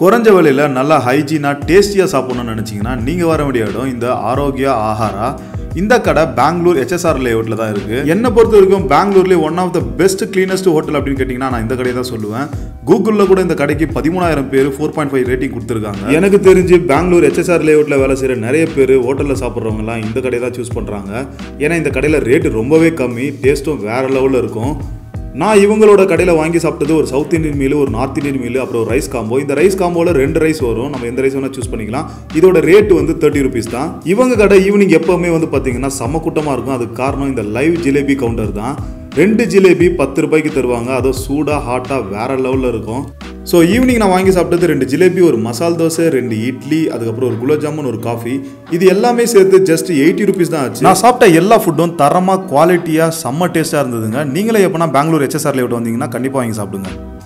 குறைஞ்ச விலையில் நல்லா ஹைஜீனாக டேஸ்டியாக சாப்பிடணும்னு நினச்சிங்கன்னா நீங்கள் வர வேண்டிய இடம் இந்த ஆரோக்கியா ஆஹாரா இந்த கடை பெங்களூர் ஹெச்எஸ்ஆர் லேஅவுட்டில் தான் இருக்குது என்னை பொறுத்த வரைக்கும் பெங்களூர்லேயே one of the best cleanest hotel அப்படின்னு கேட்டிங்கன்னா நான் இந்த கடையை தான் சொல்லுவேன் கூகுளில் கூட இந்த கடைக்கு பதிமூணாயிரம் பேர் ஃபோர் பாயிண்ட் ஃபைவ் ரேட்டிங் கொடுத்துருக்காங்க எனக்கு தெரிஞ்சு பெங்களூர் ஹெச்எஸ்ஆர் லேஅவுட்டில் வேலை செய்கிற நிறைய பேர் ஹோட்டலில் சாப்பிட்றவங்கலாம் இந்த கடையை தான் சூஸ் பண்ணுறாங்க ஏன்னா இந்த கடையில் ரேட்டு ரொம்பவே கம்மி டேஸ்ட்டும் வேறு லெவலில் இருக்கும் நான் இவங்களோட கடையில் வாங்கி சாப்பிட்டது ஒரு சவுத் இந்தியன் மீல் ஒரு நார்த் இந்தியன் மீல் அப்புறம் ஒரு ரைஸ் காம்போ இந்த ரைஸ் காம்போவில் ரெண்டு ரைஸ் வரும் நம்ம எந்த ரைஸ் வேணால் சூஸ் பண்ணிக்கலாம் இதோட ரேட் வந்து தேர்ட்டி ருபீஸ் தான் இவங்க கடை ஈவினிங் எப்போவுமே வந்து பார்த்தீங்கன்னா செம்ம கூட்டமாக இருக்கும் அதுக்கு காரணம் இந்த லைவ் ஜிலேபி கவுண்டர் தான் ரெண்டு ஜிலேபி பத்து ரூபாய்க்கு தருவாங்க அதுவும் சூடாக ஹாட்டாக வேற லெவலில் இருக்கும் ஸோ ஈவினிங் நான் வாங்கி சாப்பிட்டது ரெண்டு ஜிலேபி ஒரு மசால் தோசை ரெண்டு இட்லி அதுக்கப்புறம் ஒரு குலோப் ஜாமுன் ஒரு காஃபி இது எல்லாமே சேர்த்து ஜஸ்ட் எயிட்டி ருபீஸ் தான் ஆச்சு நான் சாப்பிட்ட எல்லா ஃபுட்டும் தரமாக குவாலிட்டியாக செம்ம டேஸ்ட்டாக இருந்ததுங்க நீங்களே எப்போனா பெங்களூர் ஹெச்எஸ்ஆர் லேவுட் வந்தீங்கன்னா கண்டிப்பாக வாங்கி சாப்பிடுங்க